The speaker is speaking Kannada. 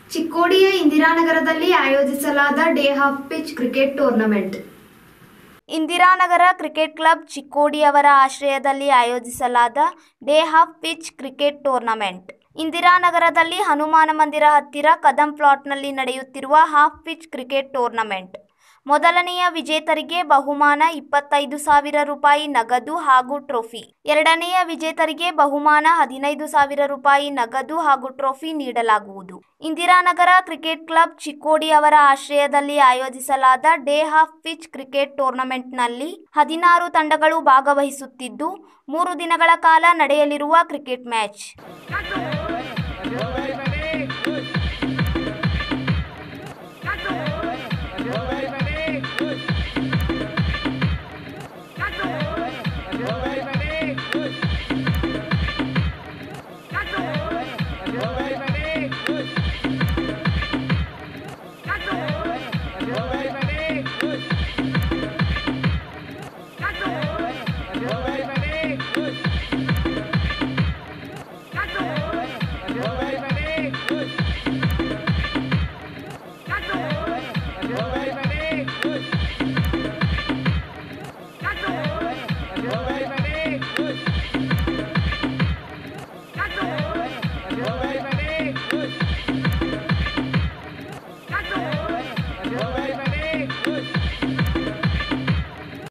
ಚಿಕ್ಕೋಡಿಯ ಇಂದಿರಾನಗರದಲ್ಲಿ ಆಯೋಜಿಸಲಾದ day half pitch cricket tournament Indiranagar cricket club Chikkodi ಅವರ ಆಶ್ರಯದಲ್ಲಿ ಆಯೋಜಿಸಲಾದ day half pitch cricket tournament ಇಂದಿರಾನಗರದಲ್ಲಿ ಹನುಮಾನ ಮಂದಿರ ಹತ್ತಿರ ಕದಂ ಪ್ಲಾಟ್ನಲ್ಲಿ ನಡೆಯುತ್ತಿರುವ ಹಾಫ್ ಪಿಚ್ ಕ್ರಿಕೆಟ್ ಟೂರ್ನಮೆಂಟ್ ಮೊದಲನೆಯ ವಿಜೇತರಿಗೆ ಬಹುಮಾನ ಇಪ್ಪತ್ತೈದು ಸಾವಿರ ರೂಪಾಯಿ ನಗದು ಹಾಗೂ ಟ್ರೋಫಿ ಎರಡನೆಯ ವಿಜೇತರಿಗೆ ಬಹುಮಾನ ಹದಿನೈದು ಸಾವಿರ ರೂಪಾಯಿ ನಗದು ಹಾಗೂ ಟ್ರೋಫಿ ನೀಡಲಾಗುವುದು ಇಂದಿರಾನಗರ ಕ್ರಿಕೆಟ್ ಕ್ಲಬ್ ಚಿಕ್ಕೋಡಿ ಅವರ ಆಶ್ರಯದಲ್ಲಿ ಆಯೋಜಿಸಲಾದ ಡೇ ಹಾಫ್ ಪಿಚ್ ಕ್ರಿಕೆಟ್ ಟೂರ್ನಮೆಂಟ್ನಲ್ಲಿ ಹದಿನಾರು ತಂಡಗಳು ಭಾಗವಹಿಸುತ್ತಿದ್ದು ಮೂರು ದಿನಗಳ ಕಾಲ ನಡೆಯಲಿರುವ ಕ್ರಿಕೆಟ್ ಮ್ಯಾಚ್ Go,